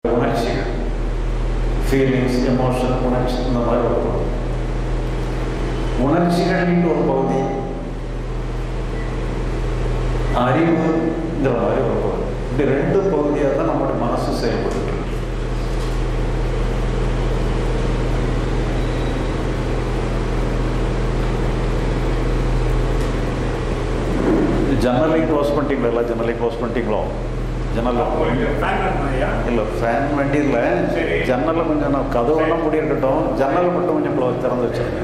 உணர்ச்சிகள் feelings emotion உணர்ச்சி இந்த மாதிரி ஒரு பகுதி உணர்ச்சிகளின் ஒரு பகுதி அறிவுங்கிற மாதிரி ஒரு பகுதி இப்படி ரெண்டு பகுதியாக தான் நம்மளுடைய மனசு செயல்படுது ஜன்னலை க்ளோஸ் பண்ணிட்டீங்களா எல்லாம் ஜன்னலை க்ளோஸ் பண்ணிட்டீங்களோ ஜன்னல் இல்லை ஃபேன் வேண்டி இல்லை சரி. ஜன்னலை கொஞ்சம் நான் கதவெல்லாம் மூடி இருக்கட்டும் ஜன்னல் மட்டும் கொஞ்சம் க்ளோஸ் திறந்து வச்சுருங்க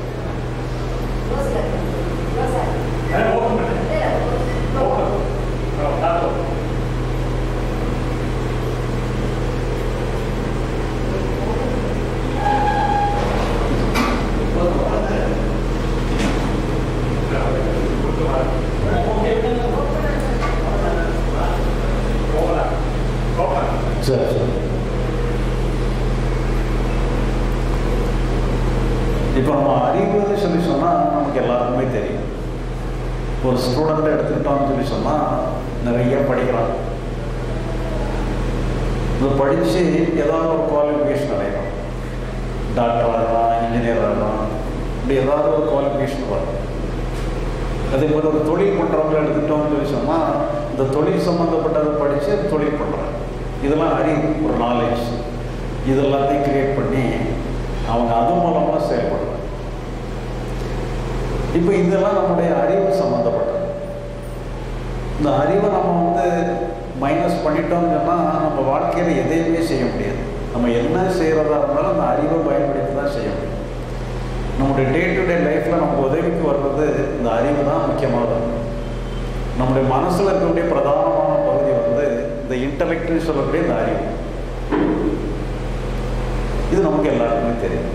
சரி சரி இப்போ நம்ம அறிவுன்னு சொல்லி சொன்னால் நமக்கு எல்லாருக்குமே தெரியும் ஒரு ஸ்டூடெண்ட்டை எடுத்துக்கிட்டோம்னு சொல்லி சொன்னால் நிறைய படிக்கிறான் இது படித்து ஏதாவது ஒரு குவாலிஃபிகேஷன் அடையலாம் டாக்டர் ஆகலாம் இன்ஜினியர் ஆகலாம் இப்படி ஏதாவது ஒரு குவாலிஃபிகேஷன் வரும் அதே மாதிரி ஒரு தொழில் பண்ணுறவங்க எடுத்துக்கிட்டோம்னு சொல்லி சொன்னால் இந்த தொழில் சம்மந்தப்பட்டதை படித்து தொழில் பண்ணுறாங்க இதெல்லாம் அறிவு ஒரு நாலேஜ் இது எல்லாத்தையும் கிரியேட் பண்ணி அவங்க அது மூலமாக செயல்படுறாங்க இப்போ இதெல்லாம் நம்முடைய அறிவு சம்மந்தப்பட்டது இந்த அறிவை நம்ம வந்து மைனஸ் பண்ணிட்டோம்னு சொன்னால் நம்ம வாழ்க்கையில் எதையுமே செய்ய முடியாது நம்ம என்ன செய்கிறதா இருந்தாலும் அந்த அறிவை பயன்படுத்தி தான் செய்ய முடியும் நம்முடைய டே டு டே லைஃப்பில் நமக்கு உதவிக்கு வர்றது இந்த அறிவு தான் முக்கியமானது நம்முடைய மனசில் இருக்கக்கூடிய பிரதானமான பகுதி வந்து இந்த இன்டலெக்ட்னு சொல்லக்கூடிய இந்த அறிவு இது நமக்கு எல்லாருக்குமே தெரியும்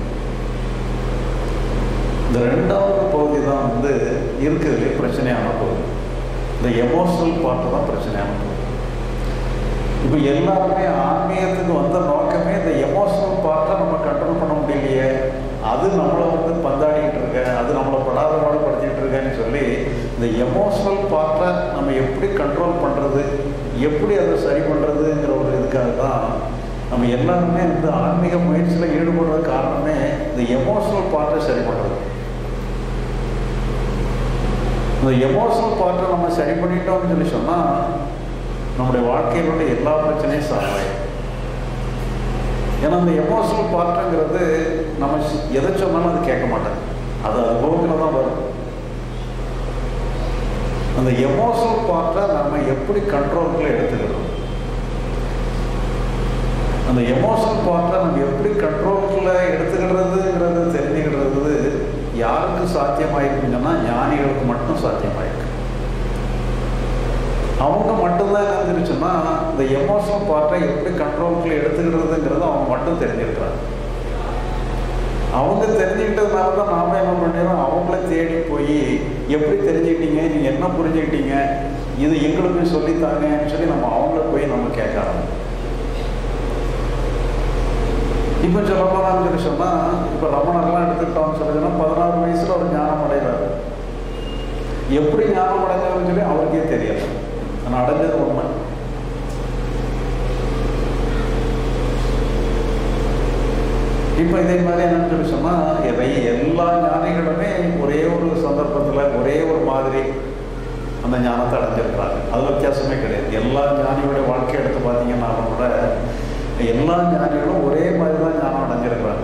இந்த ரெண்டாவது பகுதி தான் வந்து இருக்கிறதுலே பிரச்சனையான பகுதி இந்த எமோஷனல் பார்ட்டு தான் பிரச்சனையான பகுதி இப்போ எல்லாருமே ஆன்மீகத்துக்கு வந்த நோக்கமே இந்த எமோஷனல் பார்ட்டை நம்ம கண்ட்ரோல் பண்ண முடியலையே அது நம்மளை வந்து பந்தாடிக்கிட்டு இருக்க அது நம்மளை படாத பாடுபடுத்திட்டு இருக்கேன்னு சொல்லி இந்த எமோஷனல் பார்ட்டை நம்ம எப்படி கண்ட்ரோல் பண்ணுறது எப்படி அதை சரி பண்ணுறதுங்கிற ஒரு இதுக்காக தான் நம்ம எல்லாருமே இந்த ஆன்மீக முயற்சியில் ஈடுபடுறது காரணமே இந்த எமோஷனல் பார்ட்டை சரி பண்ணுறது இந்த எமோஷனல் பார்ட்டை நம்ம சரி பண்ணிட்டோம்னு சொல்லி சொன்னால் நம்முடைய வாழ்க்கையில் உள்ள எல்லா பிரச்சனையும் சால்வ் ஆயிடும் ஏன்னா அந்த எமோஷனல் பார்ட்டுங்கிறது நம்ம ஸ்- எதை சொன்னாலும் அது கேட்க மாட்டாங்க அது அனுபவத்தில் தான் வரும் அந்த எமோஷனல் பார்ட்டை நம்ம எப்படி கண்ட்ரோலுக்குள்ள எடுத்துக்கிறோம் அந்த எமோஷனல் பார்ட்டை நம்ம எப்படி கண்ட்ரோலுக்குள்ள எடுத்துக்கிறதுங்கிறது தெரிஞ்சுக்கிறது யாருக்கு சாத்தியமாயிருக்குங்கன்னா ஞானிகளுக்கு மட்டும் சாத்தியமாயிருக்கு அவங்க மட்டும்தான் என்ன தெரிஞ்சுன்னா இந்த எமோஷனல் பார்ட்டை எப்படி கண்ட்ரோலுக்குள்ள எடுத்துக்கிறதுங்கிறது அவங்க மட்டும் தெரிஞ்சிருக்கிறாங்க அவங்க தெரிஞ்சுக்கிட்டதுனால தான் நாம என்ன பண்ணிடுறோம் அவங்கள தேடி போய் எப்படி தெரிஞ்சுக்கிட்டீங்க நீங்கள் என்ன புரிஞ்சுக்கிட்டீங்க இது எங்களுக்கு சொல்லித்தாங்கன்னு சொல்லி நம்ம அவங்கள போய் நம்ம கேட்க ஆரம்பிச்சோம் இப்போ சொல்ல போனான்னு சொல்லி சொன்னால் இப்போ ரமணர்லாம் எடுத்துக்கிட்டோம்னு சொல்லுதுன்னா பதினாறு வயசில் ஒரு ஞானம் அடைகிறாரு எப்படி ஞானம் அடைஞ்சாருன்னு சொல்லி அவருக்கே தெரியல ஆனால் அடைஞ்சது உண்மை இப்போ இதே மாதிரி என்னன்னு சொல்லி சொன்னால் எதை எல்லா ஞானிகளுமே ஒரே ஒரு சந்தர்ப்பத்தில் ஒரே ஒரு மாதிரி அந்த ஞானத்தை அடைஞ்சிருக்கிறாங்க அதில் வித்தியாசமே கிடையாது எல்லா ஞானியோட வாழ்க்கை எடுத்து பார்த்தீங்கன்னாலும் கூட எல்லா ஞானிகளும் ஒரே மாதிரி தான் ஞானம் அடைஞ்சிருக்கிறாங்க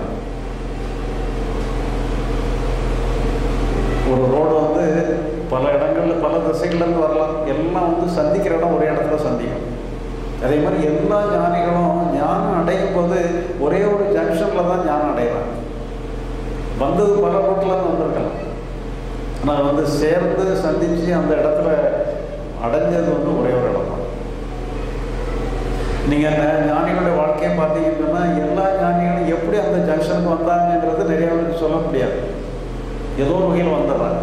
ஒரு ரோடு வந்து பல இடங்கள்ல பல திசைகள்லேருந்து வரலாம் எல்லாம் வந்து சந்திக்கிற இடம் ஒரே இடத்துல சந்திக்கும் அதே மாதிரி எல்லா ஞானிகளும் ஞானம் அடையும் போது ஒரே ஒரு ஜங்ஷனில் தான் ஞானம் அடைகிறாங்க வந்தது பல ரோட்டில் வந்திருக்கலாம் ஆனால் வந்து சேர்ந்து சந்தித்து அந்த இடத்துல அடைஞ்சது வந்து ஒரே ஒரு இடம் தான் நீங்கள் ஞானிகளுடைய வாழ்க்கையை பார்த்தீங்கன்னா எல்லா ஞானிகளும் எப்படி அந்த ஜங்ஷனுக்கு வந்தாங்கன்றது நிறைய பேருக்கு சொல்ல முடியாது ஏதோ ஒரு வகையில் வந்துடுறாங்க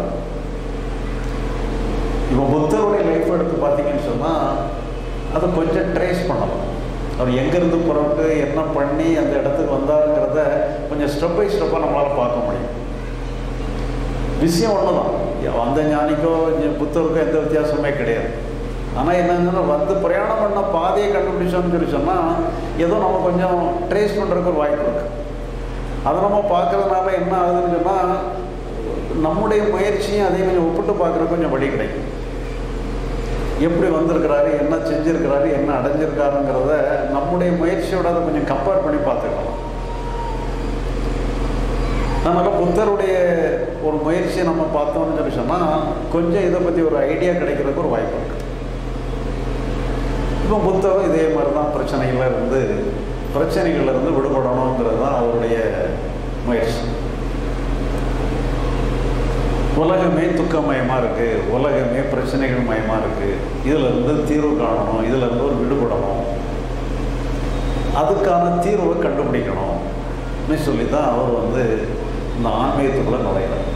இப்போ புத்தருடைய லைஃப் எடுத்து பார்த்தீங்கன்னு சொன்னால் அதை கொஞ்சம் ட்ரேஸ் பண்ணலாம் அவர் எங்கேருந்து புறப்பட்டு என்ன பண்ணி அந்த இடத்துக்கு வந்தாருங்கிறத கொஞ்சம் ஸ்டெப் பை ஸ்டெப்பாக நம்மளால் பார்க்க முடியும் விஷயம் ஒன்று தான் அந்த ஞானிக்கோ இங்க புத்தருக்கோ எந்த வித்தியாசமே கிடையாது ஆனால் என்னன்னா வந்து பிரயாணம் பண்ண பாதையை கண்டுபிடிச்சோம்னு சொல்லி சொன்னால் ஏதோ நம்ம கொஞ்சம் ட்ரேஸ் பண்ணுறதுக்கு ஒரு வாய்ப்பு இருக்குது அதை நம்ம பார்க்கறதுனால என்ன ஆகுதுன்னு சொன்னால் நம்முடைய முயற்சியும் அதே கொஞ்சம் ஒப்பிட்டு பார்க்குறதுக்கு கொஞ்சம் வழி கிடைக்கும் எப்படி வந்திருக்கிறாரு என்ன செஞ்சிருக்கிறாரு என்ன அடைஞ்சிருக்காருங்கிறத நம்முடைய முயற்சியோட அதை கொஞ்சம் கம்பேர் பண்ணி பார்த்துக்கலாம் அதனால புத்தருடைய ஒரு முயற்சியை நம்ம பார்த்தோம்னு சொல்லி சொன்னால் கொஞ்சம் இதை பற்றி ஒரு ஐடியா கிடைக்கிறதுக்கு ஒரு வாய்ப்பு இருக்கு இப்போ புத்தரும் இதே மாதிரி தான் பிரச்சனைகள்ல இருந்து பிரச்சனைகள்ல இருந்து விடுபடணுங்கிறது தான் அவருடைய முயற்சி உலகமே துக்கமயமாக இருக்குது உலகமே பிரச்சனைகள் மயமாக இருக்குது இதில் இருந்து தீர்வு காணணும் இதில் இருந்து ஒரு விடுபடணும் அதுக்கான தீர்வை கண்டுபிடிக்கணும் சொல்லி தான் அவர் வந்து இந்த ஆன்மீகத்துக்குள்ளே நுழையிறார்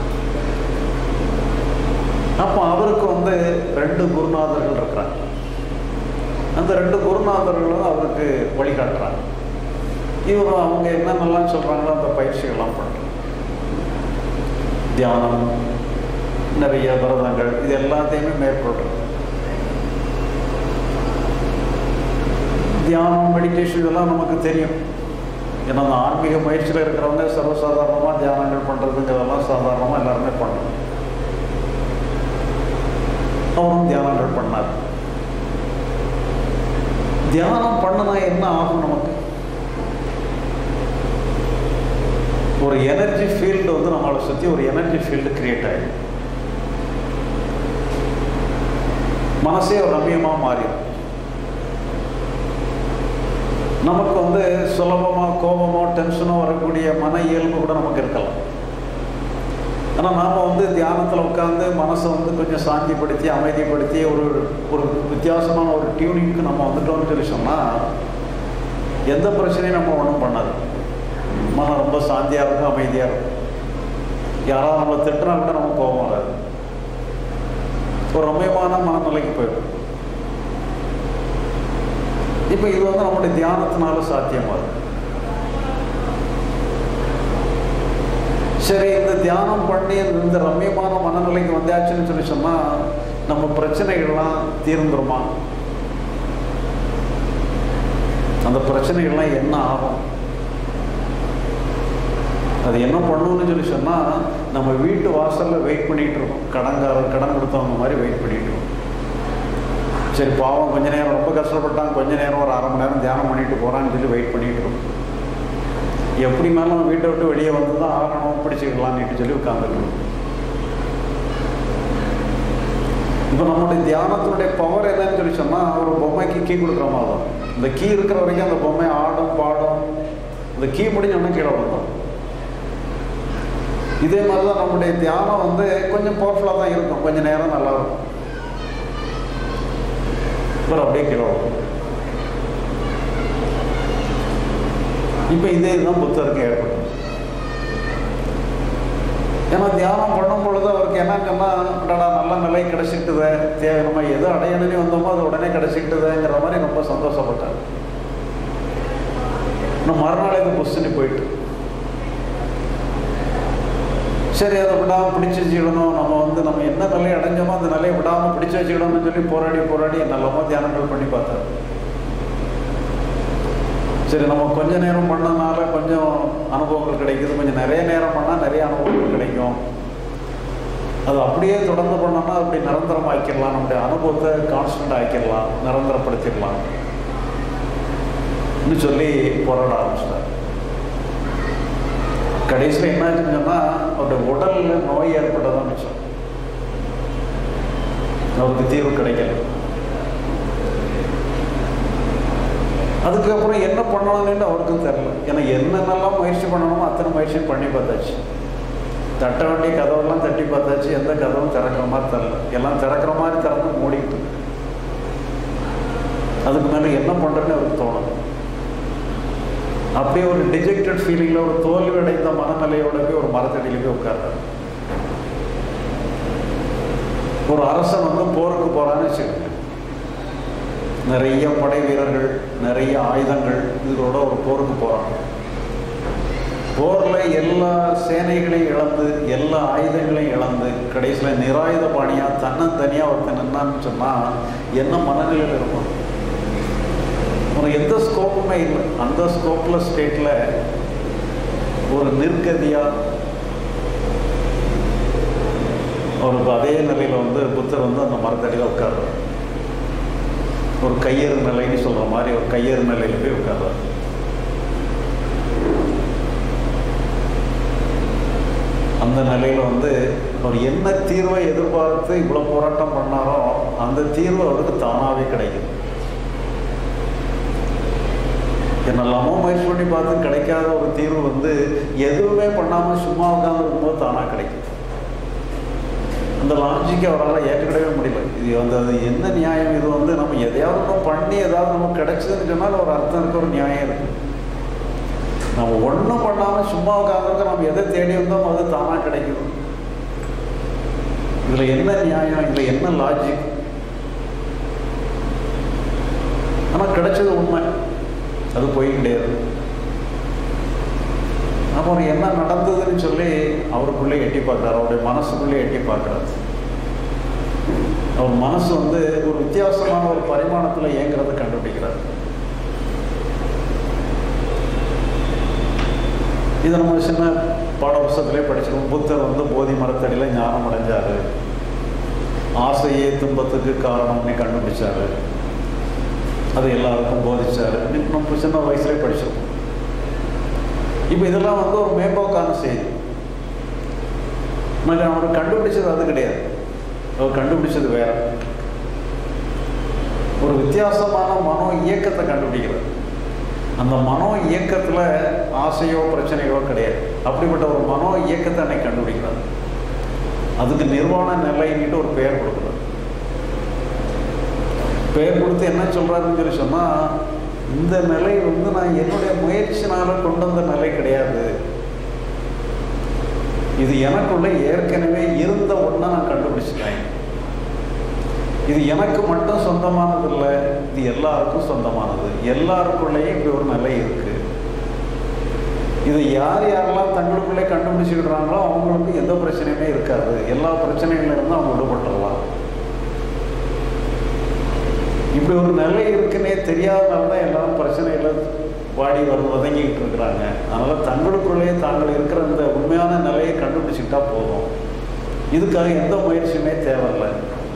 அப்போ அவருக்கு வந்து ரெண்டு குருநாதர்கள் இருக்கிறாங்க அந்த ரெண்டு குருநாதர்களும் அவருக்கு வழிகாட்டுறாங்க இவரும் அவங்க என்னென்னலாம் சொல்கிறாங்களோ அந்த பயிற்சிகள்லாம் பண்ணுறாங்க தியானம் நிறைய விரதங்கள் இது எல்லாத்தையுமே மேற்கொள்றது தியானம் மெடிடேஷன் இதெல்லாம் நமக்கு தெரியும் ஏன்னா அந்த ஆன்மீக முயற்சியில் இருக்கிறவங்க சர்வசாதாரணமாக தியானங்கள் பண்ணுறதுங்கிறதெல்லாம் சாதாரணமாக எல்லாருமே பண்ணணும் அவரும் தியானங்கள் பண்ணார் தியானம் பண்ணுனா என்ன ஆகும் நமக்கு ஒரு எனர்ஜி ஃபீல்டு வந்து நம்மளை சுற்றி ஒரு எனர்ஜி ஃபீல்டு கிரியேட் ஆகிடும் மனசே ஒரு ரம்யமாக மாறிடும் நமக்கு வந்து சுலபமாக கோபமோ டென்ஷனோ வரக்கூடிய மன இயல்பு கூட நமக்கு இருக்கலாம் ஆனால் நாம் வந்து தியானத்தில் உட்காந்து மனசை வந்து கொஞ்சம் சாந்திப்படுத்தி அமைதிப்படுத்தி ஒரு ஒரு வித்தியாசமான ஒரு டியூனிங்க்கு நம்ம வந்துட்டோம்னு சொல்லி சொன்னால் எந்த பிரச்சனையும் நம்ம ஒன்றும் பண்ணாது மனம் ரொம்ப சாந்தியாக இருக்கும் அமைதியாக இருக்கும் யாராவது நம்மளை திட்டினா கூட நமக்கு கோபம் வராது ஒரு ரம்யமான மனநிலைக்கு போயிடும் இப்போ இது வந்து நம்முடைய தியானத்தினால சாத்தியமாகுது சரி இந்த தியானம் பண்ணி இந்த ரம்யமான மனநிலைக்கு வந்தாச்சுன்னு சொல்லி சொன்னால் நம்ம பிரச்சனைகள்லாம் தீர்ந்துருமா அந்த பிரச்சனைகள்லாம் என்ன ஆகும் அது என்ன பண்ணணும்னு சொல்லி சொன்னால் நம்ம வீட்டு வாசலில் வெயிட் பண்ணிகிட்டு இருக்கோம் கடன்காரர் கடன் கொடுத்தவங்க மாதிரி வெயிட் பண்ணிகிட்டு இருக்கோம் சரி பாவம் கொஞ்ச நேரம் ரொம்ப கஷ்டப்பட்டான் கொஞ்ச நேரம் ஒரு அரை மணி நேரம் தியானம் பண்ணிட்டு போகிறான்னு சொல்லி வெயிட் பண்ணிகிட்டு இருக்கோம் எப்படினாலும் நம்ம வீட்டை விட்டு வெளியே வந்து தான் ஆகணும் பிடிச்சிக்கலாம்னு சொல்லி உட்காந்துருக்கணும் இப்போ நம்மளுடைய தியானத்தினுடைய பவர் என்னன்னு சொல்லி சொன்னால் ஒரு பொம்மைக்கு கீ கொடுக்குற மாதிரி தான் இந்த கீ இருக்கிற வரைக்கும் அந்த பொம்மை ஆடும் பாடும் இந்த கீ முடிஞ்சோடனே கீழே வந்தோம் இதே மாதிரி தான் நம்முடைய தியானம் வந்து கொஞ்சம் பவர்ஃபுல்லாக தான் இருக்கும் கொஞ்சம் நேரம் நல்லா இருக்கும் அப்புறம் அப்படியே கீழே வரும் இப்போ இதே தான் புத்தருக்கு ஏற்படும் ஏன்னா தியானம் பண்ணும் பொழுது அவருக்கு என்ன சொன்னால் நல்ல நிலை கிடைச்சிட்டுதே தேவை நம்ம எது அடையணும்னு வந்தோமோ அது உடனே கிடைச்சிட்டுதேங்கிற மாதிரி ரொம்ப சந்தோஷப்பட்டார் இன்னும் மறுநாள் இது புஷ்னி போயிட்டு சரி அதை விடாமல் பிடிச்சி வச்சுக்கிடணும் நம்ம வந்து நம்ம என்ன நிலையை அடைஞ்சோமோ அந்த நிலையை விடாமல் பிடிச்சி வச்சுக்கிடணும்னு சொல்லி போராடி போராடி நல்லமோ தியானங்கள் பண்ணி பார்த்தார் சரி நம்ம கொஞ்ச நேரம் பண்ணனால கொஞ்சம் அனுபவங்கள் கிடைக்குது கொஞ்சம் நிறைய நேரம் பண்ணால் நிறைய அனுபவங்கள் கிடைக்கும் அது அப்படியே தொடர்ந்து பண்ணோம்னா அப்படி நிரந்தரம் ஆக்கிடலாம் நம்முடைய அனுபவத்தை கான்ஸ்டன்ட் ஆக்கிடலாம் நிரந்தரப்படுத்திடலாம் சொல்லி போராட ஆரம்பிச்சிட்டார் கடைசியில் என்ன ஆச்சுன்னா அவருடைய உடலில் நோய் ஏற்பட்டதான் மிச்சம் அவருக்கு தீர்வு கிடைக்கல அதுக்கப்புறம் என்ன பண்ணணும்னு அவருக்கும் தெரில ஏன்னா என்னென்னலாம் முயற்சி பண்ணணுமோ அத்தனை முயற்சி பண்ணி பார்த்தாச்சு தட்ட வேண்டிய கதவெல்லாம் தட்டி பார்த்தாச்சு எந்த கதவும் திறக்கிற மாதிரி தெரில எல்லாம் திறக்கிற மாதிரி திறந்து மூடிட்டு அதுக்கு மேலே என்ன பண்ணுறேன்னு அவருக்கு தோணும் அப்படியே ஒரு டிஜெக்டட் ஃபீலிங்கில் ஒரு தோல்வி அடைந்த மனநிலையோட போய் ஒரு மரத்தடியில் போய் உட்கார்றாரு ஒரு அரசன் வந்து போருக்கு போகிறான்னு வச்சுக்கோங்க நிறைய படை வீரர்கள் நிறைய ஆயுதங்கள் இதோட ஒரு போருக்கு போகிறாங்க போரில் எல்லா சேனைகளையும் இழந்து எல்லா ஆயுதங்களையும் இழந்து கடைசியில் நிராயுத பாணியாக தன்னந்தனியாக ஒருத்தன் நின்னான்னு சொன்னால் என்ன மனநிலையில் இருக்கும் ஒரு எந்த ஸ்கோப்புமே இல்லை அந்த ஸ்கோப்பில் ஸ்டேட்டில் ஒரு நிர்கதியாக ஒரு அதே நிலையில் வந்து புத்தர் வந்து அந்த மரத்தடியில் உட்கார்றார் ஒரு கையேறு நிலைன்னு சொல்கிற மாதிரி ஒரு கையேறு நிலையில் போய் உட்கார்றார் அந்த நிலையில் வந்து அவர் என்ன தீர்வை எதிர்பார்த்து இவ்வளோ போராட்டம் பண்ணாரோ அந்த தீர்வு அவருக்கு தானாகவே கிடைக்குது என்னெல்லாமோ முயற்சி பண்ணி பார்த்து கிடைக்காத ஒரு தீர்வு வந்து எதுவுமே பண்ணாமல் சும்மா உட்காந்து இருக்கும்போது தானாக கிடைக்கும் அந்த லாஜிக்கை அவரால் ஏற்றுக்கிடவே முடியல இது வந்து அது என்ன நியாயம் இது வந்து நம்ம எதையாவது ஒன்று பண்ணி ஏதாவது நமக்கு கிடைச்சதுன்னு சொன்னால் ஒரு அர்த்தம் இருக்க ஒரு நியாயம் இருக்குது நம்ம ஒன்றும் பண்ணாமல் சும்மா உட்காந்துருக்க நம்ம எதை தேடி வந்தோம் அது தானாக கிடைக்குது இதில் என்ன நியாயம் இதில் என்ன லாஜிக் ஆனால் கிடைச்சது உண்மை அது போய் கிடையாது அப்புறம் என்ன நடந்ததுன்னு சொல்லி அவருக்குள்ளே எட்டி பார்க்குறாரு அவருடைய மனசுக்குள்ளே எட்டி பார்க்குறாரு அவர் மனசு வந்து ஒரு வித்தியாசமான ஒரு பரிமாணத்தில் இயங்குறத கண்டுபிடிக்கிறார் இதை நம்ம சின்ன பாட புஸ்தகத்திலே படிச்சிருக்கோம் புத்தர் வந்து போதி மரத்தடியில் ஞானம் அடைஞ்சார் ஆசையே துன்பத்துக்கு காரணம்னு கண்டுபிடிச்சாரு அது எல்லாருக்கும் போதிச்சார் நம்ம சின்ன வயசுலேயே படிச்சிருக்கோம் இப்போ இதெல்லாம் வந்து ஒரு மேம்போக்கான செய்தி ஆனால் அவர் கண்டுபிடிச்சது அது கிடையாது அவர் கண்டுபிடிச்சது வேற ஒரு வித்தியாசமான மனோ இயக்கத்தை கண்டுபிடிக்கிறார் அந்த மனோ இயக்கத்தில் ஆசையோ பிரச்சனையோ கிடையாது அப்படிப்பட்ட ஒரு மனோ இயக்கத்தை அன்னைக்கு கண்டுபிடிக்கிறார் அதுக்கு நிர்வாண நிலைன்னுட்டு ஒரு பெயர் கொடுக்குறார் பெயர் கொடுத்து என்ன சொல்கிறாருன்னு சொல்லி சொன்னால் இந்த நிலை வந்து நான் என்னுடைய முயற்சினால் கொண்டு வந்த நிலை கிடையாது இது எனக்குள்ள ஏற்கனவே இருந்த ஒன்றை நான் கண்டுபிடிச்சிட்டேன் இது எனக்கு மட்டும் சொந்தமானது இல்லை இது எல்லாருக்கும் சொந்தமானது எல்லாருக்குள்ளேயும் இப்படி ஒரு நிலை இருக்கு இது யார் யாரெல்லாம் தங்களுக்குள்ளே கண்டுபிடிச்சிக்கிடுறாங்களோ அவங்களுக்கு எந்த பிரச்சனையுமே இருக்காது எல்லா பிரச்சனைகள்ல இருந்து அவங்க விடுபட்டுடலாம் இப்படி ஒரு நிலை இருக்குன்னே தெரியாதனால தான் எல்லாரும் பிரச்சனைகளை வாடி வந்து வதங்கிக்கிட்டு இருக்கிறாங்க அதனால் தங்களுக்குள்ளேயே தாங்கள் இருக்கிற இந்த உண்மையான நிலையை கண்டுபிடிச்சிக்கிட்டா போதும் இதுக்காக எந்த முயற்சியுமே தேவையில்லை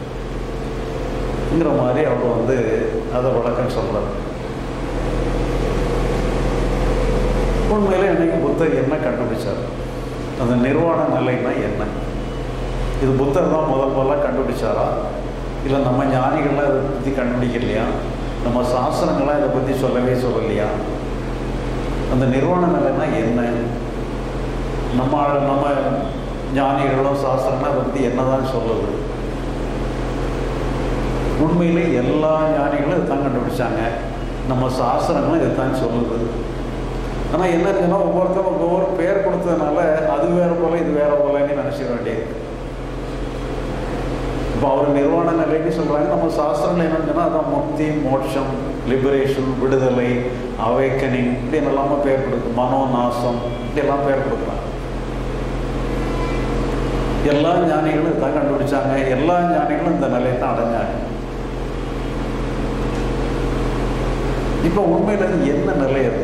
ங்கிற மாதிரி அவர் வந்து அதை விளக்கம் சொல்கிறார் உண்மையில் என்னைக்கு புத்தர் என்ன கண்டுபிடிச்சார் அந்த நிர்வாண நிலைன்னா என்ன இது புத்தர் தான் முதல் முதல்ல கண்டுபிடிச்சாரா இல்லை நம்ம ஞானிகள்லாம் இதை பற்றி கண்டுபிடிக்கலையா நம்ம சாஸ்திரங்கள்லாம் இதை பற்றி சொல்லவே சொல்லலையா அந்த நிர்வாண நிலைன்னா என்ன நம்ம நம்ம ஞானிகளும் சாஸ்திரங்களும் அதை பற்றி என்ன தான் சொல்லுது உண்மையிலே எல்லா ஞானிகளும் இதை தான் கண்டுபிடிச்சாங்க நம்ம சாஸ்திரங்களும் இதை தான் சொல்லுது ஆனால் என்ன இருக்குன்னா ஒவ்வொருத்தரும் ஒவ்வொரு பேர் கொடுத்ததுனால அது வேற போல இது வேற போலன்னு நினச்சிக்க வேண்டியது இப்போ அவர் நிர்வாண நிலைக்கு சொல்கிறாங்க நம்ம சாஸ்திரங்கள் என்னன்னு சொன்னால் அதான் முக்தி மோட்சம் லிபரேஷன் விடுதலை அவேக்கனிங் இப்படி எல்லாமே பேர் கொடுக்கு மனோநாசம் இப்படி எல்லாம் பேர் கொடுக்குறாங்க எல்லா ஞானிகளும் இதான் கண்டுபிடிச்சாங்க எல்லா ஞானிகளும் இந்த நிலையை தான் அடைஞ்சாங்க இப்போ உண்மையில் அது என்ன நிலை அது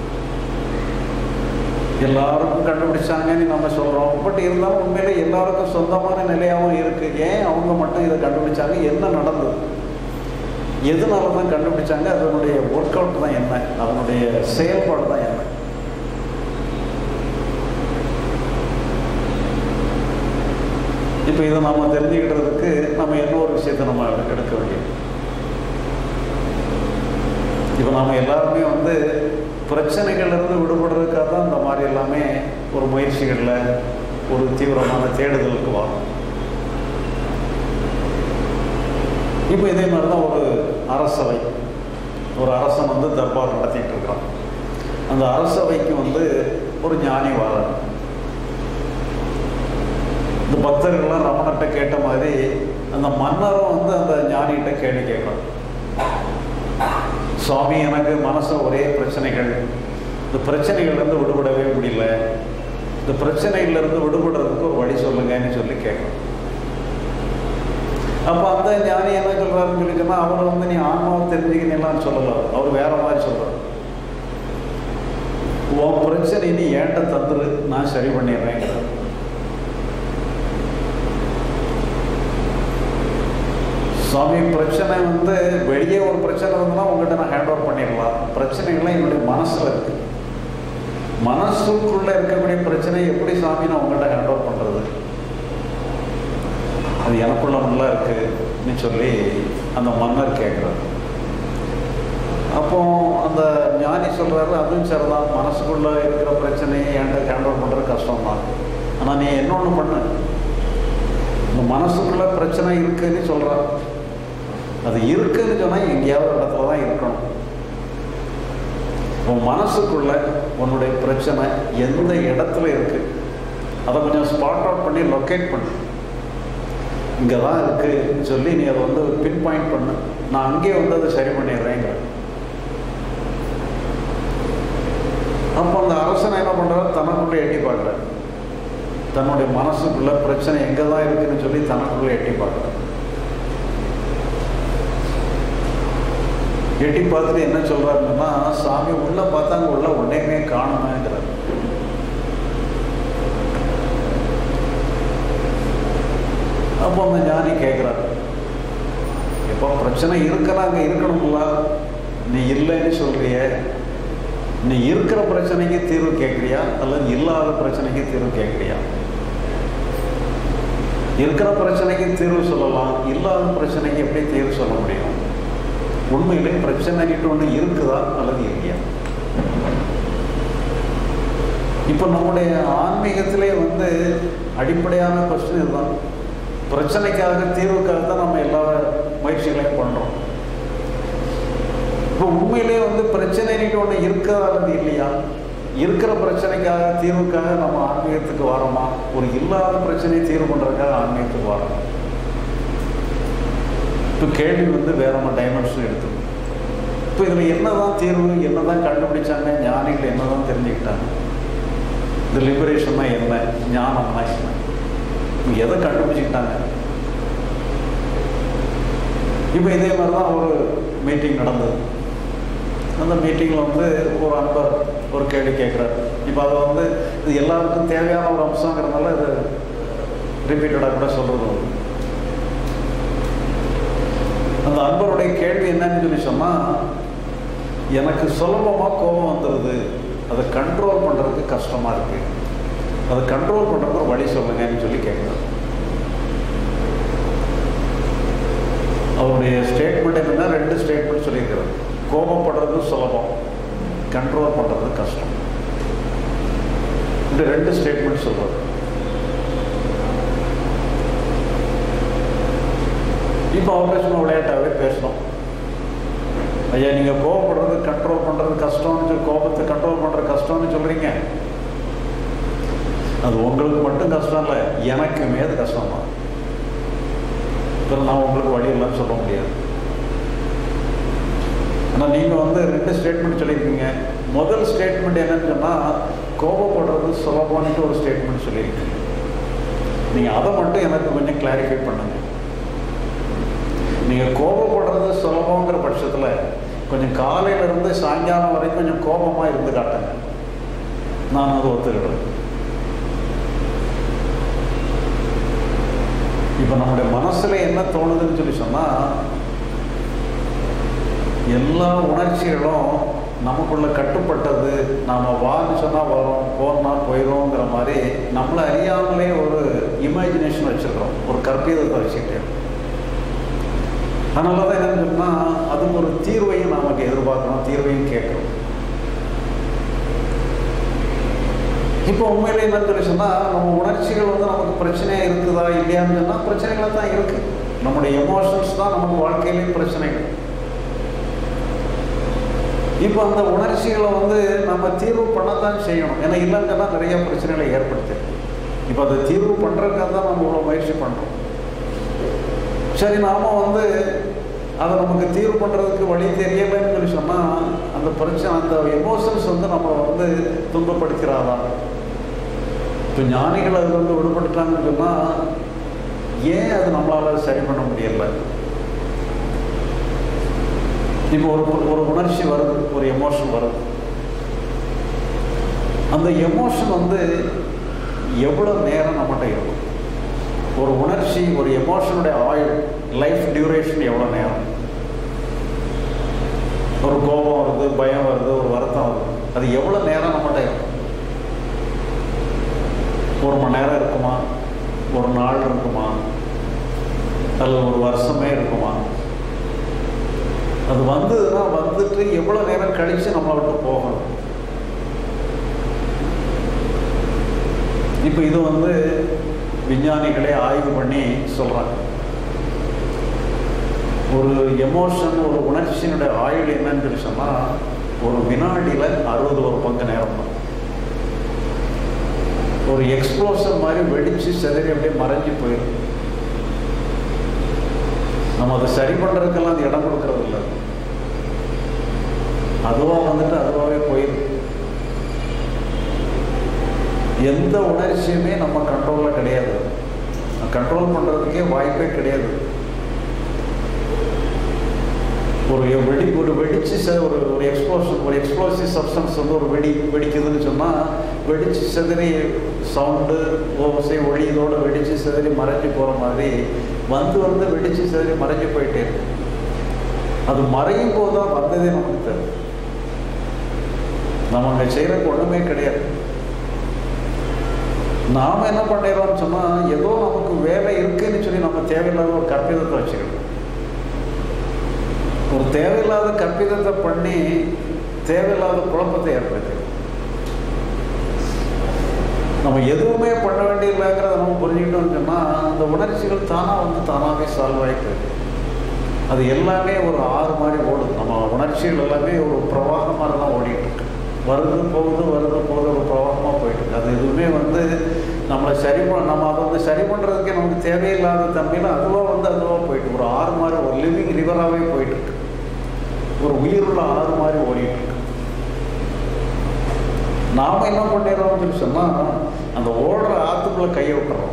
எல்லாருக்கும் கண்டுபிடிச்சாங்கன்னு நம்ம சொல்கிறோம் பட் இருந்தாலும் உண்மையில எல்லாருக்கும் சொந்தமான நிலையாகவும் இருக்குது ஏன் அவங்க மட்டும் இதை கண்டுபிடிச்சாங்க என்ன நடந்தது எதனால தான் கண்டுபிடிச்சாங்க அதனுடைய ஒர்க் அவுட் தான் என்ன அதனுடைய செயல்பாடு தான் என்ன இப்போ இதை நம்ம தெரிஞ்சுக்கிட்டதுக்கு நம்ம இன்னொரு விஷயத்தை நம்ம எடுக்க வேண்டியது இப்போ நம்ம எல்லாருமே வந்து பிரச்சனைகள்லேருந்து விடுபடுறதுக்காக தான் இந்த மாதிரி எல்லாமே ஒரு முயற்சிகளில் ஒரு தீவிரமான தேடுதலுக்கு வரும் இப்போ இதே மாதிரி தான் ஒரு அரசவை ஒரு அரசன் வந்து தர்பார் நடத்திட்டு இருக்கிறான் அந்த அரசவைக்கு வந்து ஒரு ஞானி வரார் இந்த பக்தர்கள்லாம் ரமணர்கிட்ட கேட்ட மாதிரி அந்த மன்னரும் வந்து அந்த ஞானிகிட்ட கேள்வி கேட்கணும் சுவாமி எனக்கு மனசில் ஒரே பிரச்சனைகள் இந்த பிரச்சனைகள்லேருந்து விடுபடவே முடியல இந்த பிரச்சனைகள்லேருந்து விடுபடுறதுக்கு ஒரு வழி சொல்லுங்கன்னு சொல்லி கேட்குறோம் அப்போ அந்த ஞானி என்ன சொல்கிறாருன்னு சொல்லி சொன்னால் அவர் வந்து நீ ஆன்மாவை தெரிஞ்சுக்கணும்லாம் சொல்லலாம் அவர் வேற மாதிரி சொல்கிறார் உன் பிரச்சனை நீ ஏன்ட்ட தந்துரு நான் சரி பண்ணிடுறேங்கிறார் சுவாமி பிரச்சனை வந்து வெளியே ஒரு பிரச்சனை வந்ததுன்னா உங்கள்கிட்ட நான் ஹேண்ட் ஓவர் பண்ணிடலாம் பிரச்சனைகள்லாம் என்னுடைய மனசில் இருக்கு மனசுக்குள்ளே இருக்கக்கூடிய பிரச்சனை எப்படி சாமி நான் உங்கள்கிட்ட ஹேண்ட் ஓவர் பண்ணுறது அது எனக்குள்ள நல்லா இருக்குன்னு சொல்லி அந்த மன்னர் கேட்குறாரு அப்போ அந்த ஞானி சொல்கிறாரு அதுவும் சரிதான் மனசுக்குள்ளே இருக்கிற பிரச்சனையை என்கிட்ட ஹேண்ட் ஓவர் பண்ணுறது கஷ்டம் தான் ஆனால் நீ இன்னொன்று பண்ணு இந்த மனசுக்குள்ள பிரச்சனை இருக்குன்னு சொல்கிறான் அது இருக்குன்னு சொன்னால் எங்கேயாவது ஒரு இடத்துல தான் இருக்கணும் உன் மனசுக்குள்ள உன்னுடைய பிரச்சனை எந்த இடத்துல இருக்கு அதை கொஞ்சம் ஸ்பாட் அவுட் பண்ணி லொக்கேட் பண்ணு இங்கே தான் இருக்குன்னு சொல்லி நீ அதை வந்து பின் பாயிண்ட் பண்ணு நான் அங்கேயே வந்து அதை சரி பண்ணிடுறேங்கிற அப்போ அந்த அரசன் என்ன பண்ணுறாரு தனக்குள்ளே எட்டி பார்க்குறாரு தன்னுடைய மனசுக்குள்ள பிரச்சனை எங்கே தான் இருக்குன்னு சொல்லி தனக்குள்ளே எட்டி பார்க்குறாரு எட்டி பார்த்துட்டு என்ன சொல்கிறாருன்னா சாமி உள்ள பார்த்தா அங்கே உள்ள ஒன்றையுமே காணுமேங்கிறார் அப்போ அந்த ஞானி கேட்குறாரு எப்போ பிரச்சனை இருக்கலாம் அங்கே இருக்கணுங்களா நீ இல்லைன்னு சொல்றிய நீ இருக்கிற பிரச்சனைக்கு தீர்வு கேட்குறியா அல்லது இல்லாத பிரச்சனைக்கு தீர்வு கேட்குறியா இருக்கிற பிரச்சனைக்கு தீர்வு சொல்லலாம் இல்லாத பிரச்சனைக்கு எப்படி தீர்வு சொல்ல முடியும் உண்மையிலே பிரச்சனைகிட்ட ஒன்று இருக்குதா அல்லது இல்லையா இப்போ நம்முடைய ஆன்மீகத்திலே வந்து அடிப்படையான கொஸ்டின் இதுதான் பிரச்சனைக்காக தீர்வுக்காக தான் நம்ம எல்லா முயற்சிகளையும் பண்ணுறோம் இப்போ உண்மையிலே வந்து பிரச்சனைகிட்ட ஒன்று இருக்குதா அல்லது இல்லையா இருக்கிற பிரச்சனைக்காக தீர்வுக்காக நம்ம ஆன்மீகத்துக்கு வரோமா ஒரு இல்லாத பிரச்சனையை தீர்வு பண்ணுறதுக்காக ஆன்மீகத்துக்கு வரோம் இப்போ கேள்வி வந்து வேற நம்ம டைமென்ஷன் எடுத்து இப்போ இதில் என்னதான் தீர்வு என்னதான் கண்டுபிடிச்சாங்க ஞானிகள் என்னதான் தெரிஞ்சுக்கிட்டாங்க இந்த லிபரேஷன்னா என்ன ஞானம்னா என்ன எதை கண்டுபிடிச்சிக்கிட்டாங்க இப்போ இதே மாதிரி தான் ஒரு மீட்டிங் நடந்தது அந்த மீட்டிங்கில் வந்து ஒரு அன்பர் ஒரு கேள்வி கேட்குறாரு இப்போ அதை வந்து இது எல்லாருக்கும் தேவையான ஒரு அம்சங்கிறதுனால இது ரிப்பீட்டடாக கூட சொல்கிறது உண்டு. அந்த அன்பருடைய கேள்வி என்னன்னு சொல்லி சொன்னால் எனக்கு சுலபமாக கோபம் வந்துடுது அதை கண்ட்ரோல் பண்ணுறதுக்கு கஷ்டமாக இருக்குது அதை கண்ட்ரோல் பண்ணுறதுக்கு ஒரு வழி சொல்லுங்கன்னு சொல்லி கேட்குறாரு அவருடைய ஸ்டேட்மெண்ட் என்னன்னா ரெண்டு ஸ்டேட்மெண்ட் சொல்லியிருக்கிறார் கோபப்படுறது சுலபம் கண்ட்ரோல் பண்ணுறது கஷ்டம் இந்த ரெண்டு ஸ்டேட்மெண்ட் சொல்றாரு இப்போ அவர்கிட்ட சும்மா விளையாட்டாகவே பேசணும் ஐயா நீங்கள் கோபப்படுறது கண்ட்ரோல் பண்ணுறது கஷ்டம்னு சொல்லி கோபத்தை கண்ட்ரோல் பண்ணுறது கஷ்டம்னு சொல்கிறீங்க அது உங்களுக்கு மட்டும் கஷ்டம் இல்லை எனக்குமே அது கஷ்டம் தான் இப்போ நான் உங்களுக்கு வழி இல்லைன்னு சொல்ல முடியாது ஆனால் நீங்கள் வந்து ரெண்டு ஸ்டேட்மெண்ட் சொல்லியிருக்கீங்க முதல் ஸ்டேட்மெண்ட் என்னன்னு சொன்னால் கோபப்படுறது சுலபம்னு ஒரு ஸ்டேட்மெண்ட் சொல்லியிருக்கீங்க நீங்கள் அதை மட்டும் எனக்கு கொஞ்சம் கிளாரிஃபை பண்ணுங்க நீங்கள் கோபப்படுறது சுலபங்கிற பட்சத்தில் கொஞ்சம் காலையிலேருந்து சாயங்காலம் வரைக்கும் கொஞ்சம் கோபமாக இருந்து காட்டுங்க நான் அதை ஒத்துக்கிடுறேன் இப்போ நம்முடைய மனசில் என்ன தோணுதுன்னு சொல்லி சொன்னால் எல்லா உணர்ச்சிகளும் நமக்குள்ள கட்டுப்பட்டது நாம் வான்னு சொன்னால் வரோம் போனா போயிடும்ங்கிற மாதிரி நம்மளை அறியாமலே ஒரு இமேஜினேஷன் வச்சுருக்கிறோம் ஒரு கற்பிதத்தை வச்சுக்கிட்டே அதனால தான் என்னன்னு சொன்னால் அதுக்கு ஒரு தீர்வையும் நமக்கு எதிர்பார்க்கணும் தீர்வையும் கேட்கணும் இப்போ உண்மையிலே என்னன்னு சொல்லி சொன்னால் நம்ம உணர்ச்சிகள் வந்து நமக்கு பிரச்சனையாக இருக்குதா இல்லையான்னு சொன்னால் பிரச்சனைகளாக தான் இருக்குது நம்முடைய எமோஷன்ஸ் தான் நமக்கு வாழ்க்கையிலேயும் பிரச்சனைகள் இப்போ அந்த உணர்ச்சிகளை வந்து நம்ம தீர்வு பண்ணத்தான் செய்யணும் ஏன்னா இல்லைன்னு சொன்னால் நிறைய பிரச்சனைகளை ஏற்படுத்து இப்போ அதை தீர்வு பண்ணுறதுக்காக தான் நம்ம இவ்வளோ முயற்சி பண்ணுறோம் சரி நாம வந்து அதை நமக்கு தீர்வு பண்ணுறதுக்கு வழி தெரியலைன்னு சொல்லி சொன்னால் அந்த பிரச்சனை அந்த எமோஷன்ஸ் வந்து நம்ம வந்து துன்பப்படுத்திடாதா இப்போ ஞானிகள் அதில் வந்து விடுபட்டுட்டாங்கன்னு சொன்னால் ஏன் அது நம்மளால் சரி பண்ண முடியல இப்போ ஒரு ஒரு உணர்ச்சி வருது ஒரு எமோஷன் வருது அந்த எமோஷன் வந்து எவ்வளோ நேரம் நம்மகிட்ட இருக்கும் ஒரு உணர்ச்சி ஒரு எமோஷனுடைய ஆயுள் லைஃப் டியூரேஷன் எவ்வளோ நேரம் ஒரு கோபம் வருது பயம் வருது ஒரு வருத்தம் வருது அது எவ்வளோ நேரம் நம்மகிட்ட இருக்கும் ஒரு மணி நேரம் இருக்குமா ஒரு நாள் இருக்குமா அல்லது ஒரு வருஷமே இருக்குமா அது வந்ததுன்னா வந்துட்டு எவ்வளோ நேரம் கழித்து நம்மளை விட்டு போகணும் இப்போ இது வந்து விஞ்ஞானிகளே ஆய்வு பண்ணி சொல்கிறாங்க ஒரு எமோஷன் ஒரு உணர்ச்சியினுடைய ஆயுள் என்னன்னு சொல்லி சொன்னால் ஒரு வினாடியில் அறுபது ஒரு பங்கு நேரம் தான் ஒரு எக்ஸ்ப்ளோஷன் மாதிரி வெடித்து செதறி அப்படியே மறைஞ்சு போயிடும் நம்ம அதை சரி பண்ணுறதுக்கெல்லாம் அது இடம் கொடுக்கறது இல்லை அதுவாக வந்துட்டு அதுவாகவே போயிடும் எந்த உணர்ச்சியுமே நம்ம கண்ட்ரோலில் கிடையாது கண்ட்ரோல் பண்ணுறதுக்கே வாய்ப்பே கிடையாது ஒரு வெடி ஒரு வெடிச்சு ச ஒரு ஒரு எக்ஸ்ப்ளோஷன் ஒரு எக்ஸ்ப்ளோசிவ் சப்ஸ்டன்ஸ் வந்து ஒரு வெடி வெடிக்குதுன்னு சொன்னால் வெடிச்சு செதறி சவுண்டு ஓசை ஒளி இதோட வெடிச்சு செதறி மறைஞ்சு போகிற மாதிரி வந்து வந்து வெடிச்சு செதறி மறைஞ்சு போயிட்டே இருக்கு அது மறையும் போது தான் வந்ததே நமக்கு தெரியும் நம்ம அங்கே செய்கிறக்கு ஒன்றுமே கிடையாது நாம் என்ன பண்ணிடுறோம்னு சொன்னால் ஏதோ நமக்கு வேலை இருக்குன்னு சொல்லி நம்ம தேவையில்லாத ஒரு கற்பிதத்தை வச்சுக்கணும் ஒரு தேவையில்லாத கற்பிதத்தை பண்ணி தேவையில்லாத குழப்பத்தை ஏற்படுத்தி நம்ம எதுவுமே பண்ண வேண்டியதில்லைங்கிறத நம்ம புரிஞ்சுக்கிட்டோம்னு சொன்னால் அந்த உணர்ச்சிகள் தானாக வந்து தானாகவே சால்வ் ஆகிட்டு அது எல்லாமே ஒரு ஆறு மாதிரி ஓடுது நம்ம உணர்ச்சிகள் எல்லாமே ஒரு பிரவாகம் மாதிரி தான் ஓடிட்டு இருக்கு வருது போகுது வருது போகுது ஒரு பிரவாகமாக போயிட்டு இருக்கு அது எதுவுமே வந்து நம்மளை சரி பண்ண நம்ம அதை வந்து சரி பண்ணுறதுக்கே நமக்கு தேவையில்லாத தன்மையில் அதுவாக வந்து அதுவாக போயிட்டு ஒரு ஆறு மாதிரி ஒரு லிவிங் ரிவராகவே போயிட்டு இருக்கு ஒரு உயிருள்ள ஆறு மாதிரி ஓடிட்டு இருக்கு நாம என்ன பண்ணிடுறோம்னு சொல்லி சொன்னால் அந்த ஓடுற ஆற்றுக்குள்ளே கையை விட்டுறோம்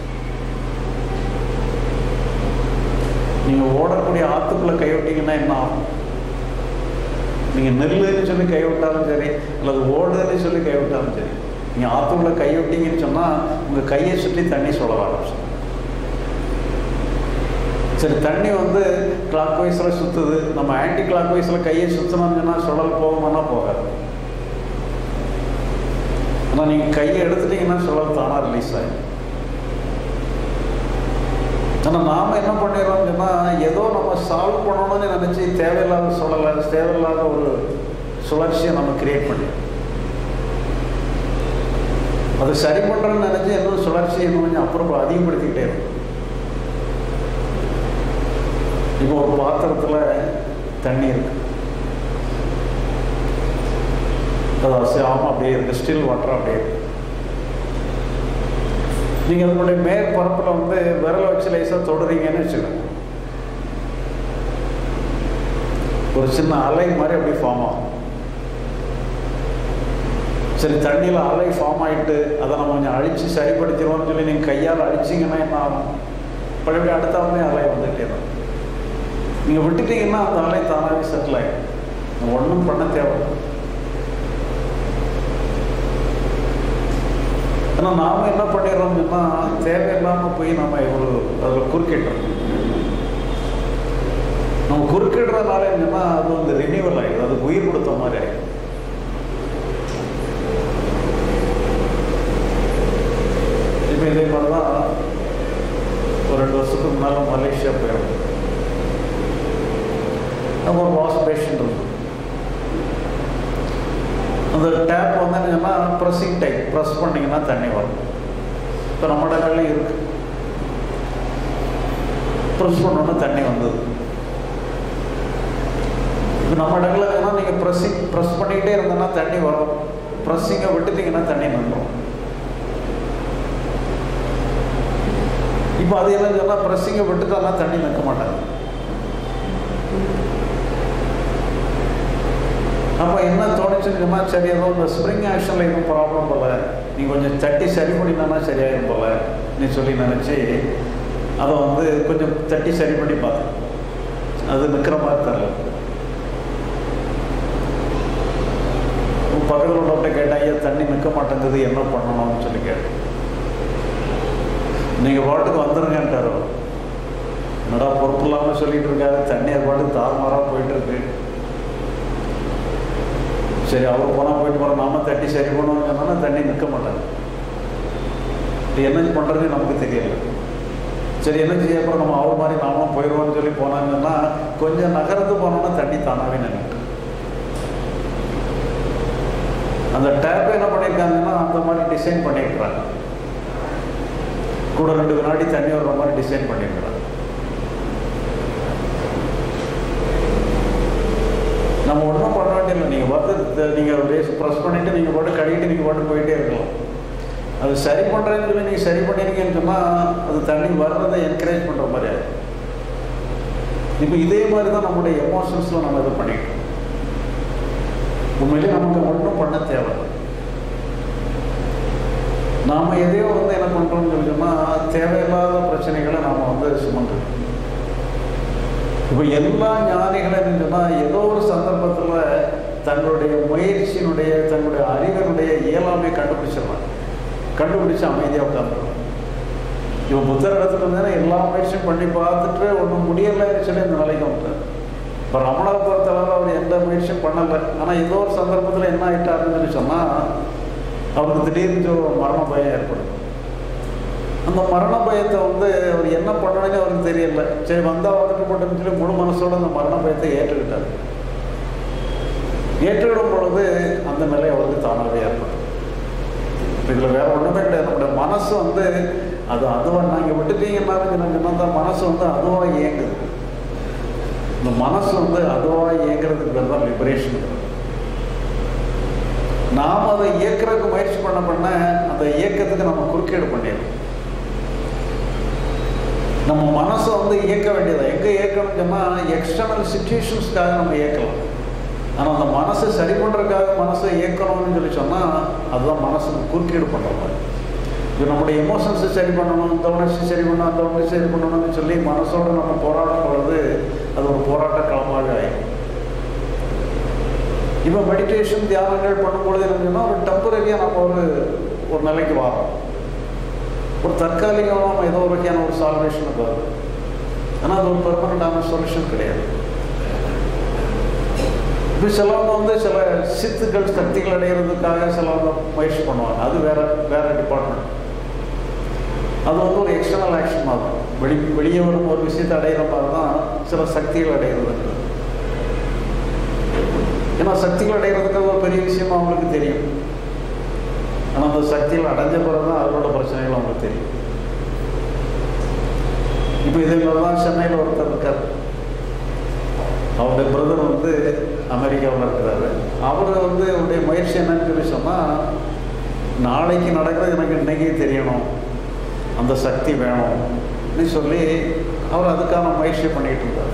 நீங்கள் ஓடக்கூடிய ஆற்றுக்குள்ளே கை விட்டீங்கன்னா என்ன ஆகும் நீங்கள் நெல்லுன்னு சொல்லி கை விட்டாலும் சரி அல்லது ஓடுன்னு சொல்லி கை விட்டாலும் சரி நீங்கள் ஆற்றுக்குள்ளே கை விட்டீங்கன்னு சொன்னால் உங்கள் கையை சுற்றி தண்ணி சொல்ல ஆரம்பிச்சு சரி தண்ணி வந்து கிளாக் வைஸில் சுற்றுது நம்ம ஆன்டி கிளாக் வைஸில் கையை சுற்றினோம்னு சொன்னால் சுழல் போகுமானா போகாது ஆனால் நீங்கள் கையை எடுத்துட்டீங்கன்னா சுழல் தானாக ரிலீஸ் ஆகிடும் ஆனால் நாம் என்ன பண்ணிடுறோம்னு சொன்னால் ஏதோ நம்ம சால்வ் பண்ணணும்னு நினச்சி தேவையில்லாத சுழலை தேவையில்லாத ஒரு சுழற்சியை நம்ம கிரியேட் பண்ணி அது சரி பண்ணுறோன்னு நினச்சி இன்னும் சுழற்சி இன்னும் கொஞ்சம் அப்புறம் அதிகப்படுத்திக்கிட்டே இருக்கும் இப்போ ஒரு பாத்திரத்தில் தண்ணி இருக்கு அது அசையாமல் அப்படியே இருக்கு ஸ்டில் வாட்டர் அப்படியே இருக்கு நீங்கள் அதனுடைய மேற்பரப்பில் வந்து விரல வச்சு லேசாக தொடுறீங்கன்னு வச்சுக்கோங்க ஒரு சின்ன அலை மாதிரி அப்படி ஃபார்ம் ஆகும் சரி தண்ணியில் அலை ஃபார்ம் ஆகிட்டு அதை நம்ம கொஞ்சம் அழித்து சரிப்படுத்திடுவோம்னு சொல்லி நீங்கள் கையால் அழிச்சிங்கன்னா என்ன ஆகும் பழையபடி அடுத்த உடனே அலை வந்துகிட்டே தான் நீங்கள் விட்டுட்டீங்கன்னா அந்த அலை தானாகவே செட்டில் ஆகிடும் ஒன்றும் பண்ண தேவை ஆனால் நாம் என்ன பண்ணிடுறோம்னு சொன்னால் தேவையில்லாமல் போய் நம்ம ஒரு அதில் குறுக்கிடுறோம் நம்ம குறுக்கிடுறதுனால என்னன்னா அது வந்து ரினியூவல் ஆகிடுது அது உயிர் கொடுத்த மாதிரி ஆகிடும் இப்போ இதே மாதிரி தான் ஒரு ரெண்டு வருஷத்துக்கு முன்னால் மலேசியா போயிடும் நம்ம ஒரு வாஷ் பேஷன் இருக்கு அந்த டேப் வந்து என்னன்னா ப்ரெஸ்ஸிங் டைப் ப்ரெஸ் பண்ணிங்கன்னா தண்ணி வரும் இப்போ நம்ம இடங்கள்லையும் இருக்கு ப்ரெஸ் பண்ணோன்னா தண்ணி வந்தது இப்போ நம்ம இடங்களில் வேணா நீங்கள் ப்ரெஸ்ஸிங் ப்ரெஸ் பண்ணிக்கிட்டே இருந்தோன்னா தண்ணி வரும் ப்ரெஸ்ஸிங்கை விட்டுட்டிங்கன்னா தண்ணி நின்றும் இப்போ அது என்ன சொன்னால் ப்ரெஸ்ஸிங்கை விட்டுட்டோன்னா தண்ணி நிற்க மாட்டாங்க அப்போ என்ன தோணுச்சுன்னு சொன்னால் சரி ஏதோ இந்த ஸ்ப்ரிங் ஆக்ஷனில் எதுவும் ப்ராப்ளம் போல நீ கொஞ்சம் தட்டி சரி பண்ணினா சரியாயிடும் போல நீ சொல்லி நினச்சி அதை வந்து கொஞ்சம் தட்டி சரி பண்ணி பார்த்தேன் அது நிற்கிற மாதிரி தரல பக்கத்தில் உள்ளவர்கிட்ட கேட்டேன் ஐயா தண்ணி நிற்க மாட்டேங்குது என்ன பண்ணணும்னு சொல்லி கேட்டேன் நீங்கள் பாட்டுக்கு வந்துருங்கன்ட்டார் அவர். என்னடா பொறுப்பு இல்லாமல் சொல்லிட்டு இருக்காரு தண்ணி அது பாட்டுக்கு தாறுமாறாக போயிட்டு இருக்கு சரி அவர் போனால் போயிட்டு போகிறோம் நாம தட்டி சரி பண்ணுவோம்னு சொன்னா தண்ணி நிற்க மாட்டாங்க இது என்ன பண்ணுறதுன்னு நமக்கு தெரியல சரி என்ன செய்ய அப்புறம் நம்ம அவர் மாதிரி நாமளும் போயிடுவோம்னு சொல்லி போனாங்கன்னா கொஞ்சம் நகர்ந்து போனோம்னா தண்ணி தானாகவே நினைக்கும் அந்த டேப் என்ன பண்ணியிருக்காங்கன்னா அந்த மாதிரி டிசைன் பண்ணியிருக்கிறாங்க கூட ரெண்டு வினாடி தண்ணி வர்ற மாதிரி டிசைன் பண்ணியிருக்கிறாங்க நம்ம ஒன்றும் பண்ண வேண்டியதில்லை நீங்கள் பார்த்து நீங்கள் ரேஸ் ப்ரெஸ் பண்ணிவிட்டு நீங்கள் பாட்டு கழுவிட்டு நீங்கள் பாட்டு போயிட்டே இருக்கலாம் அது சரி பண்ணுறேன்னு சொல்லி நீங்கள் சரி பண்ணிருக்கீங்கன்னு சொன்னால் அது தண்ணி வர்றதை என்கரேஜ் பண்ணுற மாதிரி ஆயிடும் இப்போ இதே மாதிரி தான் நம்மளுடைய எமோஷன்ஸில் நம்ம இதை பண்ணிட்டோம் உண்மையிலே நமக்கு ஒன்றும் பண்ண தேவை நாம் எதையோ வந்து என்ன பண்ணுறோம்னு சொல்லி சொன்னால் தேவையில்லாத பிரச்சனைகளை நாம் வந்து சுமந்துருக்கோம் இப்போ எல்லா ஞானிகளும் என்ன சொன்னால் ஏதோ ஒரு சந்தர்ப்பத்தில் தங்களுடைய முயற்சியினுடைய தங்களுடைய அறிவினுடைய இயலாமை கண்டுபிடிச்சிடலாம் கண்டுபிடிச்சு அமைதியாக உட்காந்துருவாங்க இப்போ புத்தர் இடத்துல இருந்தால் எல்லா முயற்சியும் பண்ணி பார்த்துட்டு ஒன்றும் முடியலைன்னு சொல்லி இந்த நிலைக்கு வந்துட்டார் இப்போ ரமணரை பொறுத்தளவு அவர் எந்த முயற்சியும் பண்ணலை ஆனால் ஏதோ ஒரு சந்தர்ப்பத்தில் என்ன ஆகிட்டாருன்னு சொல்லி சொன்னால் அவருக்கு திடீர்னு ஒரு மரண பயம் ஏற்படும் அந்த மரண பயத்தை வந்து அவர் என்ன பண்ணணும்னு அவருக்கு தெரியல சரி வந்தால் வந்துட்டு போட்டுன்னு சொல்லி முழு மனசோட அந்த மரண பயத்தை ஏற்றுக்கிட்டார் ஏற்றுக்கிடும் பொழுது அந்த நிலை அவருக்கு தானாகவே ஏற்படும் இதில் வேற ஒன்றுமே கிடையாது நம்முடைய மனசு வந்து அது அதுவாக நீங்கள் விட்டுட்டீங்கன்னா சொன்னா அந்த மனசு வந்து அதுவாக இயங்குது இந்த மனசு வந்து அதுவாக இயங்குறதுக்கு பேர் தான் லிபரேஷன் நாம் அதை இயக்கிறதுக்கு முயற்சி பண்ண பண்ண அந்த இயக்கத்துக்கு நம்ம குறுக்கீடு பண்ணிடணும் நம்ம மனசை வந்து இயக்க வேண்டியது எங்கே இயக்கணும்னு சொன்னால் எக்ஸ்டர்னல் சுச்சுவேஷன்ஸ்க்காக நம்ம இயக்கலாம் ஆனால் அந்த மனசை சரி பண்ணுறதுக்காக மனசை இயக்கணும்னு சொல்லி சொன்னால் அதுதான் மனசுக்கு குறுக்கீடு பண்ணுற மாதிரி இப்போ நம்முடைய எமோஷன்ஸை சரி பண்ணணும் இந்த உணர்ச்சி சரி பண்ணணும் அந்த உணர்ச்சி சரி பண்ணணும்னு சொல்லி மனசோடு நம்ம போராடும் பொழுது அது ஒரு போராட்ட களமாக ஆயிடும் இப்போ மெடிடேஷன் தியானங்கள் பண்ணும்பொழுது என்னன்னா ஒரு டெம்பரரியாக நம்ம ஒரு ஒரு நிலைக்கு வரோம் ஒரு தற்காலிகமாக நம்ம ஏதோ ஒரு வகையான ஒரு சால்வேஷனுக்கு வரும் ஆனால் அது ஒரு பெர்மனண்டான சொல்யூஷன் கிடையாது இப்போ சிலவங்க வந்து சில சித்துக்கள் சக்திகள் அடைகிறதுக்காக சிலவங்க முயற்சி பண்ணுவாங்க அது வேற வேற டிபார்ட்மெண்ட் அது வந்து ஒரு எக்ஸ்டர்னல் ஆக்ஷன் ஆகும் வெளி வெளியே வரும் ஒரு விஷயத்தை அடையிற மாதிரி தான் சில சக்திகள் அடைகிறது ஏன்னா சக்திகள் அடைகிறதுக்கு ஒரு பெரிய விஷயம் அவங்களுக்கு தெரியும் ஆனால் அந்த சக்திகள் அடைஞ்ச பிறகு தான் அவரோட பிரச்சனைகள் அவங்களுக்கு தெரியும் இப்போ இதே மாதிரி தான் சென்னையில் ஒருத்தர் இருக்கார் அவருடைய பிரதர் வந்து அமெரிக்காவில் இருக்கிறாரு அவர் வந்து அவருடைய முயற்சி என்னன்னு சொல்லி சொன்னால் நாளைக்கு நடக்கிறது எனக்கு இன்றைக்கே தெரியணும் அந்த சக்தி வேணும்னு சொல்லி அவர் அதுக்கான முயற்சி பண்ணிகிட்டு இருந்தார்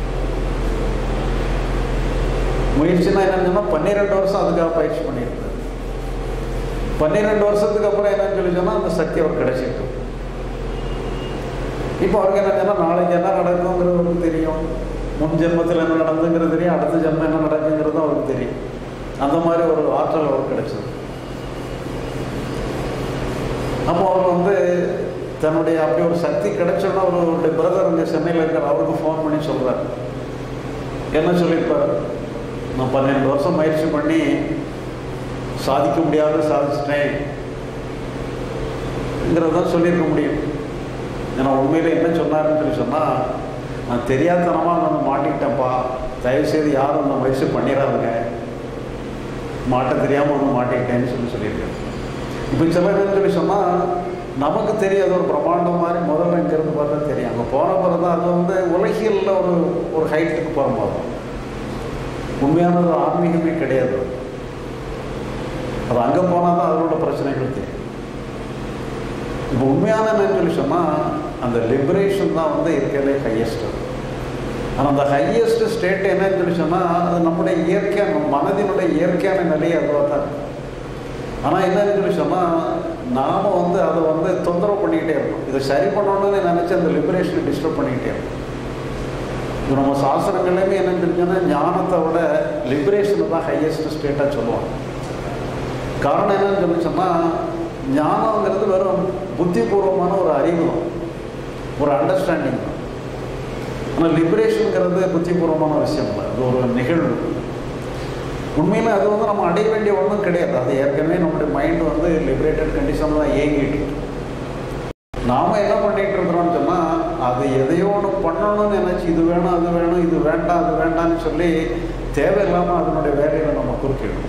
முயற்சினா என்னன்னு சொன்னால் பன்னிரெண்டு வருஷம் அதுக்காக பயிற்சி பண்ணியிருந்தார் பன்னிரெண்டு வருஷத்துக்கு அப்புறம் என்னன்னு சொல்லி சொன்னால் அந்த சக்தி அவர் கிடைச்சிருக்கு இப்போ அவருக்கு என்ன சொன்னால் நாளைக்கு என்ன நடக்குங்கிறது அவருக்கு தெரியும் முன் ஜென்மத்தில் என்ன நடந்துங்கிறது தெரியும் அடுத்த ஜென்மம் என்ன நடக்குங்கிறது அவருக்கு தெரியும் அந்த மாதிரி ஒரு ஆற்றல் அவருக்கு கிடைச்சது அப்போ அவர் வந்து தன்னுடைய அப்படி ஒரு சக்தி கிடைச்சோன்னா அவருடைய பிரதர் இங்கே சென்னையில் இருக்கிற அவருக்கு ஃபோன் பண்ணி சொல்கிறார் என்ன சொல்லியிருப்பார் நான் பன்னெண்டு வருஷம் முயற்சி பண்ணி சாதிக்க முடியாத சாதிச்சிட்டேன்ங்கிறதான் சொல்லியிருக்க முடியும் ஏன்னா உண்மையில் என்ன சொன்னாருன்னு சொல்லி சொன்னால் நான் தெரியாதனமாக வந்து மாட்டிக்கிட்டேன்ப்பா தயவுசெய்து யாரும் அந்த முயற்சி பண்ணிடாதுங்க மாட்ட தெரியாமல் வந்து மாட்டிக்கிட்டேன்னு சொல்லி சொல்லியிருக்கேன் இப்போ சில பேர் சொல்லி சொன்னால் நமக்கு தெரியாத ஒரு பிரம்மாண்டம் மாதிரி முதல்ல இங்கேருந்து பார்த்தா தெரியும் அங்கே போன பிறகு தான் அது வந்து உலகியலில் ஒரு ஒரு ஹைட்டுக்கு போகிற மாதிரி உண்மையானது ஆன்மீகமே கிடையாது அது அங்கே போனால் தான் அதோட பிரச்சனைகள் தெரியும் இப்போ உண்மையான என்னன்னு சொல்லி சொன்னால் அந்த லிபரேஷன் தான் வந்து இருக்கிறதுலே ஹையஸ்ட் ஆனால் அந்த ஹையஸ்ட் ஸ்டேட் என்னன்னு சொல்லி சொன்னால் அது நம்முடைய இயற்கையான மனதினுடைய இயற்கையான நிலையை அதுவாக தான் இருக்கு. ஆனால் என்னன்னு சொல்லி சொன்னால் நாம் வந்து அதை வந்து தொந்தரவு பண்ணிக்கிட்டே இருக்கோம் இதை சரி பண்ணணும்னு நினச்சி அந்த லிபரேஷனை டிஸ்டர்ப் பண்ணிக்கிட்டே இருக்கோம் இது நம்ம சாஸ்திரங்கள்லையுமே என்னன்னு தெரிஞ்சுன்னா ஞானத்தை விட லிபரேஷனை தான் ஹையஸ்ட் ஸ்டேட்டாக சொல்லுவாங்க காரணம் என்னன்னு சொல்லி சொன்னால் ஞானங்கிறது வெறும் புத்திபூர்வமான ஒரு அறிவு தான் ஒரு அண்டர்ஸ்டாண்டிங் தான் ஆனால் லிபரேஷனுங்கிறது புத்திபூர்வமான விஷயம் இல்லை அது ஒரு நிகழ்வு உண்மையில் அது வந்து நம்ம அடைய வேண்டிய ஒன்றும் கிடையாது அது ஏற்கனவே நம்முடைய மைண்ட் வந்து லிபரேட்டட் கண்டிஷனில் தான் இயங்கிட்டு இருக்கு. நாம என்ன பண்ணிட்டு இருக்கிறோம்னு சொன்னால் அது எதையோ ஒன்று பண்ணணும்னு நினச்சி இது வேணும் அது வேணும் இது வேண்டாம் அது வேண்டாம்னு சொல்லி தேவையில்லாமல் அதனுடைய வேலையில் நம்ம குறுக்கிடணும்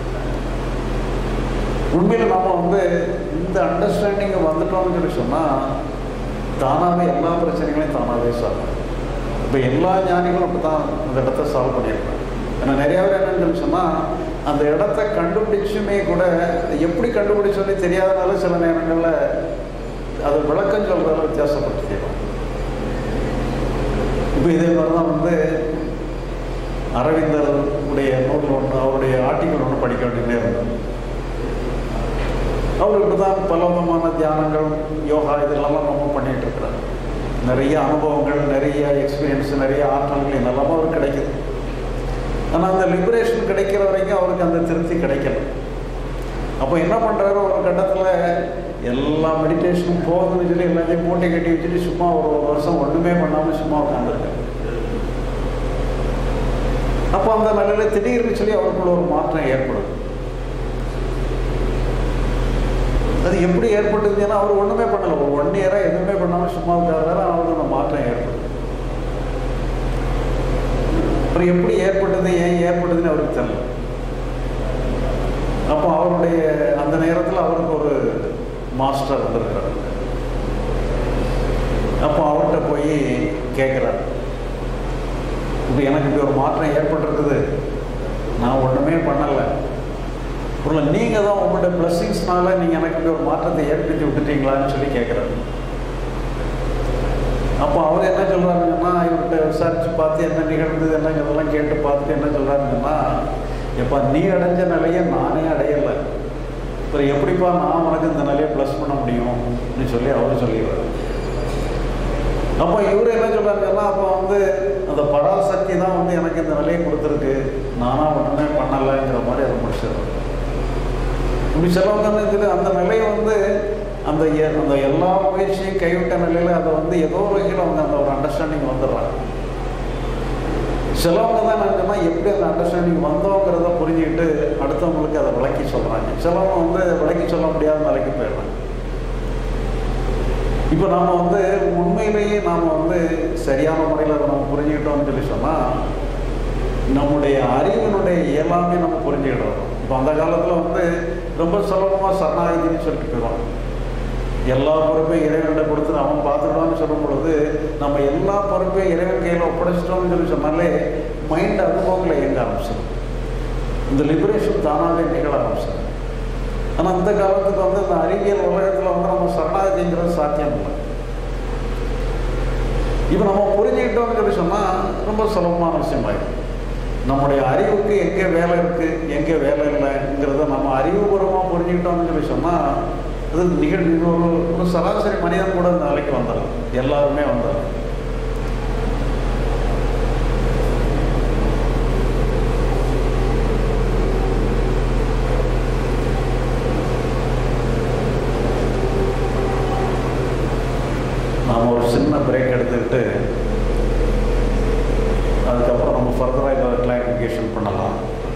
உண்மையில் நம்ம வந்து இந்த அண்டர்ஸ்டாண்டிங் வந்துட்டோம்னு சொல்லி சொன்னால் தானாகவே எல்லா பிரச்சனைகளையும் தானாகவே சால்வ் இப்போ எல்லா ஞானிகளும் அப்படி தான் அந்த இடத்த சால்வ் பண்ணியிருக்காங்க ஏன்னா நிறைய பேர் என்னன்னு சொல்லி சொன்னால் அந்த இடத்த கண்டுபிடிச்சுமே கூட எப்படி கண்டுபிடிச்சோன்னே தெரியாதனால சில நேரங்களில் அது விளக்கம் சொல்கிறதால வித்தியாசப்பட்டு செய்வோம் இப்போ இதே மாதிரி தான் வந்து அரவிந்தர் உடைய நூல் ஒன்று அவருடைய ஆர்டிக்கல் ஒன்று படிக்க வேண்டியதே இருந்தது அவர் இப்படி தான் பலவிதமான தியானங்கள் யோகா இதெல்லாம் நம்ம பண்ணிட்டு இருக்கிறார் நிறைய அனுபவங்கள் நிறைய எக்ஸ்பீரியன்ஸ் நிறைய ஆற்றல்கள் இதெல்லாமே அவருக்கு கிடைக்குது ஆனால் அந்த லிபரேஷன் கிடைக்கிற வரைக்கும் அவருக்கு அந்த திருப்தி கிடைக்கல அப்போ என்ன பண்ணுறாரு ஒரு கட்டத்தில் எல்லா மெடிடேஷனும் போகுதுன்னு சொல்லி எல்லாத்தையும் மூட்டை கட்டி வச்சுட்டு சும்மா ஒரு ஒரு வருஷம் ஒன்றுமே பண்ணாமல் சும்மா உட்காந்துருக்காரு அப்போ அந்த நிலையில திடீர்னு சொல்லி அவருக்குள்ள ஒரு மாற்றம் ஏற்படுது அது எப்படி ஏற்பட்டதுன்னா அவர் ஒன்றுமே பண்ணல ஒரு ஒன் இயராக எதுவுமே பண்ணாமல் சும்மா உட்கார்றாரு அவருக்கு அந்த மாற்றம் ஏற்படுது அப்புறம் எப்படி ஏற்பட்டது ஏன் ஏற்பட்டதுன்னு அவருக்கு தெரியல அப்போ அவருடைய அந்த நேரத்தில் அவருக்கு ஒரு மாஸ்டர் வந்திருக்கிறார் அப்போ அவர்கிட்ட போய் கேட்குறார் இப்போ எனக்கு இப்படி ஒரு மாற்றம் ஏற்பட்டிருக்குது நான் ஒன்றுமே பண்ணலை ஒரு நீங்கள் தான் உங்களுடைய பிளஸ்ஸிங்ஸ்னால நீங்கள் எனக்கு இப்படி ஒரு மாற்றத்தை ஏற்படுத்தி விட்டுட்டீங்களான்னு சொல்லி கேட்குறாரு அப்போ அவர் என்ன சொல்கிறாருங்கன்னா இவர்கிட்ட விசாரித்து பார்த்து என்ன நிகழ்ந்தது என்னங்கிறதெல்லாம் கேட்டு பார்த்துட்டு என்ன சொல்கிறாருங்கன்னா எப்பா நீ அடைஞ்ச நிலையை நானே அடையலை அப்புறம் எப்படிப்பா நான் உனக்கு இந்த நிலையை ப்ளஸ் பண்ண முடியும்னு சொல்லி அவர் சொல்லிடுறாரு அப்போ இவர் என்ன சொல்கிறாருன்னா அப்போ வந்து அந்த பராசக்தி தான் வந்து எனக்கு இந்த நிலையை கொடுத்துருக்கு நானாக ஒன்றுமே பண்ணலைங்கிற மாதிரி அதை முடிச்சிடுறாரு இப்படி சிலவங்க வந்து இது அந்த நிலையை வந்து அந்த எ- அந்த எல்லா முயற்சியும் கைவிட்ட நிலையில் அதை வந்து ஏதோ ஒரு வகையில் அவங்க அந்த ஒரு அண்டர்ஸ்டாண்டிங் வந்துடுறாங்க சிலவங்க தான் என்னன்னா எப்படி அந்த அண்டர்ஸ்டாண்டிங் வந்தோங்கிறத புரிஞ்சுக்கிட்டு அடுத்தவங்களுக்கு அதை விளக்கி சொல்கிறாங்க சிலவங்க வந்து விளக்கி சொல்ல முடியாத நிலைக்கு போயிடுறாங்க இப்போ நாம் வந்து உண்மையிலேயே நாம் வந்து சரியான முறையில் அதை நம்ம புரிஞ்சுக்கிட்டோம்னு சொல்லி சொன்னால் நம்முடைய அறிவினுடைய இயலாமே நம்ம புரிஞ்சுக்கிட்டு இப்போ அந்த காலத்தில் வந்து ரொம்ப சுலபமாக சரணாகதின்னு சொல்லிட்டு போயிடுவாங்க எல்லா பொறுப்பையும் இறைவன்கிட்ட கொடுத்து அவன் பார்த்துக்கலாம்னு சொல்லும் பொழுது நம்ம எல்லா பொறுப்பையும் இறைவன் கையில் ஒப்படைச்சிட்டோம்னு சொல்லி சொன்னாலே மைண்ட் அனுபவங்களை இயங்க ஆரம்பிச்சிடும் இந்த லிபரேஷன் தானாகவே நிகழ ஆரம்பிச்சிடும் ஆனால் இந்த காலத்துக்கு வந்து இந்த அறிவியல் உலகத்தில் வந்து நம்ம சரணாகதிங்கிறது சாத்தியம் இல்லை இப்போ நம்ம புரிஞ்சுக்கிட்டோம்னு சொல்லி சொன்னால் ரொம்ப சுலபமான விஷயமாயிடும் நம்முடைய அறிவுக்கு எங்கே வேலை இருக்குது எங்கே வேலை இல்லைங்கிறத நம்ம அறிவுபூர்வமாக புரிஞ்சுக்கிட்டோம்னு சொல்லி சொன்னால் அது நிகழ்வு ஒரு ஒரு சராசரி மனிதன் கூட இந்த நிலைக்கு வந்துடலாம் எல்லாருமே வந்துடலாம் நாம் ஒரு சின்ன பிரேக் எடுத்துக்கிட்டு அதுக்கப்புறம் நம்ம ஃபர்தராக இதை கிளாரிஃபிகேஷன் பண்ணலாம்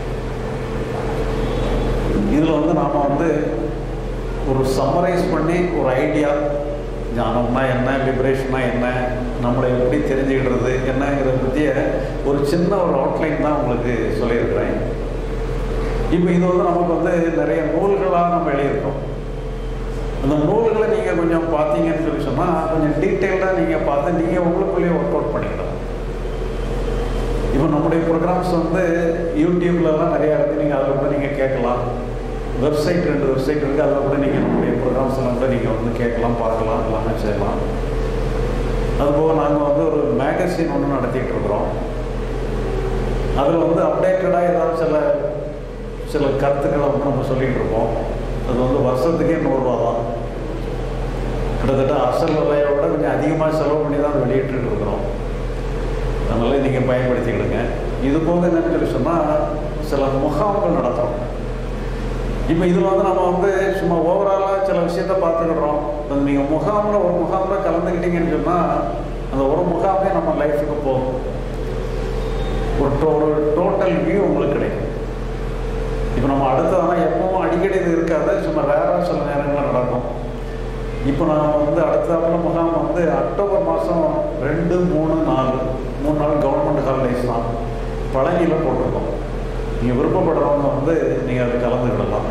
இதில் வந்து நாம் வந்து ஒரு சம்மரைஸ் பண்ணி ஒரு ஐடியா ஞானம்னா என்ன லிபரேஷனா என்ன நம்மளை எப்படி தெரிஞ்சுக்கிடுறது என்னங்கிறத பற்றிய ஒரு சின்ன ஒரு அவுட்லைன் தான் உங்களுக்கு சொல்லியிருக்கிறேன் இப்போ இது வந்து நமக்கு வந்து நிறைய நூல்களாக நம்ம எழுதியிருக்கோம் அந்த நூல்களை நீங்கள் கொஞ்சம் பார்த்தீங்கன்னு சொல்லி சொன்னால் கொஞ்சம் டீட்டெயில்டாக நீங்கள் பார்த்து நீங்கள் உங்களுக்குள்ளேயே ஒர்க் அவுட் பண்ணிக்கலாம் இப்போ நம்முடைய ப்ரோக்ராம்ஸ் வந்து யூடியூப்லலாம் நிறையா இருக்குது நீங்கள் அதில் கூட நீங்கள் கேட்கலாம் வெப்சைட் ரெண்டு வெப்சைட் இருக்குது அதில் கூட நீங்கள் நம்முடைய ப்ரோக்ராம்ஸ் எல்லாம் கூட நீங்கள் வந்து கேட்கலாம் பார்க்கலாம் எல்லாமே செய்யலாம் அதுபோக நாங்கள் வந்து ஒரு மேகசின் ஒன்று நடத்திட்டு இருக்கிறோம் அதில் வந்து அப்டேட்டடாக ஏதாவது சில சில கருத்துக்களை வந்து நம்ம சொல்லிகிட்டு இருப்போம் அது வந்து வருஷத்துக்கே நூறுரூவா தான் கிட்டத்தட்ட அசல் விலையோட கொஞ்சம் அதிகமாக செலவு பண்ணி தான் அதை வெளியிட்டு இருக்கிறோம் அதனால் நீங்கள் பயன்படுத்திக்கிடுங்க இது போக என்னன்னு சொல்லி சொன்னால் சில முகாம்கள் நடத்துகிறோம் இப்போ இதில் வந்து நம்ம வந்து சும்மா ஓவராலாக சில விஷயத்த பார்த்துக்கிடுறோம் இப்போ நீங்கள் முகாமில் ஒரு முகாமில் கலந்துக்கிட்டீங்கன்னு சொன்னால் அந்த ஒரு முகாமே நம்ம லைஃபுக்கு போகும் ஒரு டோ ஒரு டோட்டல் வியூ உங்களுக்கு கிடைக்கும் இப்போ நம்ம அடுத்ததான எப்பவும் அடிக்கடி இது இருக்காது சும்மா ரேராக சில நேரங்களில் நடக்கும் இப்போ நான் வந்து அடுத்தாப்புல முகாம் வந்து அக்டோபர் மாதம் ரெண்டு மூணு நாலு மூணு நாள் கவர்மெண்ட் ஹாலிடேஸ் தான் பழனியில் போட்டிருக்கோம் நீங்கள் விருப்பப்படுறவங்க வந்து நீங்கள் அதை கலந்துக்கிடலாம்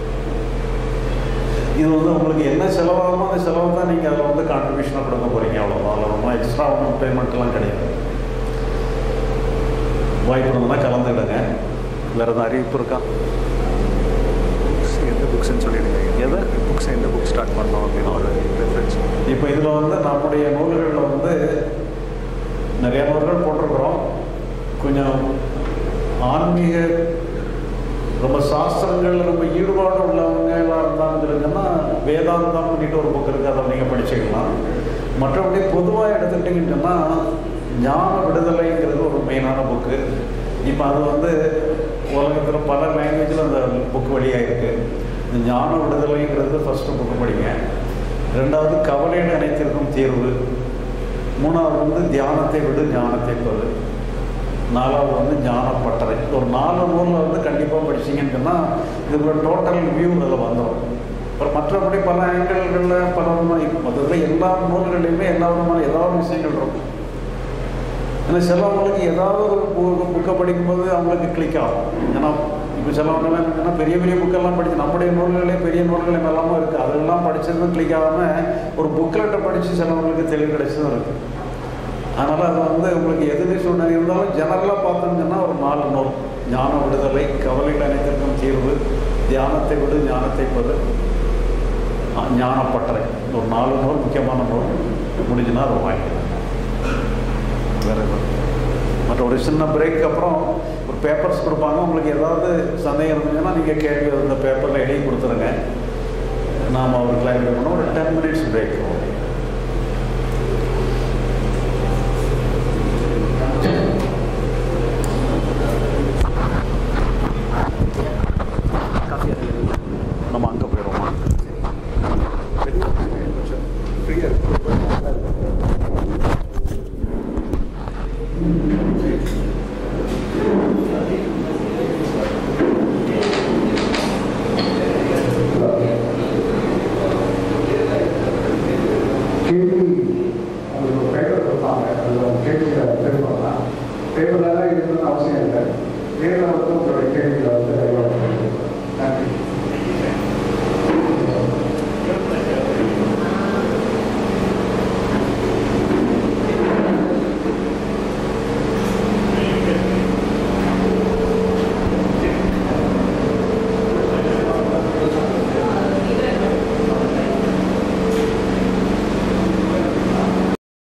இது வந்து உங்களுக்கு என்ன செலவாகுமோ அந்த செலவு தான் நீங்கள் அதில் வந்து கான்ட்ரிபியூஷனாக கொடுக்க போகிறீங்க அவ்வளோதான் அதில் ரொம்ப எக்ஸ்ட்ரா ஒன்றும் பேமெண்ட்லாம் கிடையாது வாய்ப்பு இருந்தால் கலந்துக்கிடுங்க வேறு எதுவும் அறிவிப்பு இருக்கா புக்ஸ் எந்த புக்ஸ்ன்னு சொல்லிடுங்க எது? புக்ஸ் எந்த புக் ஸ்டார்ட் பண்ணோம் அப்படின்னு ஒரு ரெஃபரன்ஸ் இப்போ இதில் வந்து நம்முடைய நூல்களில் வந்து நிறைய நூல்கள் போட்டிருக்கிறோம் கொஞ்சம் ஆன்மீக ரொம்ப சாஸ்திரங்கள் ரொம்ப ஈடுபாடு உள்ளவங்களா இருந்தாலும் தெரிஞ்சுன்னா வேதாந்தம் அப்படின்ட்டு ஒரு புக் இருக்குது அதை நீங்கள் படிச்சுக்கலாம் மற்றபடி பொதுவாக எடுத்துக்கிட்டிங்கன்னு சொன்னால் ஞான விடுதலைங்கிறது ஒரு மெயினான புக்கு இப்போ அது வந்து உலகத்தில் பல லாங்குவேஜில் அந்த புக் வெளியாக இருக்குது இந்த ஞான விடுதலைங்கிறது ஃபஸ்ட்டு புக்கு படிங்க ரெண்டாவது கவலையில் அனைத்திற்கும் தீர்வு மூணாவது வந்து தியானத்தை விடு ஞானத்தை பெறு நாலாவது வந்து ஞானப்பட்டறை ஒரு நாலு நூலில் வந்து கண்டிப்பாக படிச்சீங்கன்னு சொன்னால் இதுக்கு டோட்டல் வியூ அதில் வந்துடும் அப்புறம் மற்றபடி பல ஆங்கிள்களில் பல விதமான மொத்தத்தில் எல்லா நூல்கள்லையுமே எல்லா விதமான ஏதாவது விஷயங்கள் இருக்கும் ஏன்னா சிலவங்களுக்கு ஏதாவது ஒரு புக்கை படிக்கும்போது அவங்களுக்கு கிளிக் ஆகும் ஏன்னா இப்போ சிலவங்கெல்லாம் என்னன்னா பெரிய பெரிய புக்கெல்லாம் படிச்சு நம்முடைய நூல்களே பெரிய நூல்கள் எல்லாமே இருக்குது அதெல்லாம் படிச்சதும் கிளிக் ஆகாமல் ஒரு புக்லெட்டை படித்து சிலவங்களுக்கு தெளிவு கிடைச்சதும் இருக்குது அதனால் அது வந்து உங்களுக்கு எதிரி சூழ்நிலை இருந்தாலும் ஜெனரலாக பார்த்தோம்னா ஒரு நாலு நூல் ஞான விடுதலை கவலைகள் அனைத்திற்கும் தீர்வு தியானத்தை விடு ஞானத்தை பெறு அஹ் ஞானப்பட்டறை ஒரு நாலு நூல் முக்கியமான நூல் முடிஞ்சுன்னா அதை வாங்கிக்கலாம் வேறு எதுவும் மற்ற ஒரு சின்ன பிரேக் அப்புறம் ஒரு பேப்பர்ஸ் கொடுப்பாங்க உங்களுக்கு ஏதாவது சந்தேகம் இருந்ததுன்னா நீங்கள் கேள்வி அந்த பேப்பரில் எழுதி கொடுத்துருங்க நாம் அவர் கிளாரிஃபை பண்ணோம் ஒரு டென் மினிட்ஸ் பிரேக்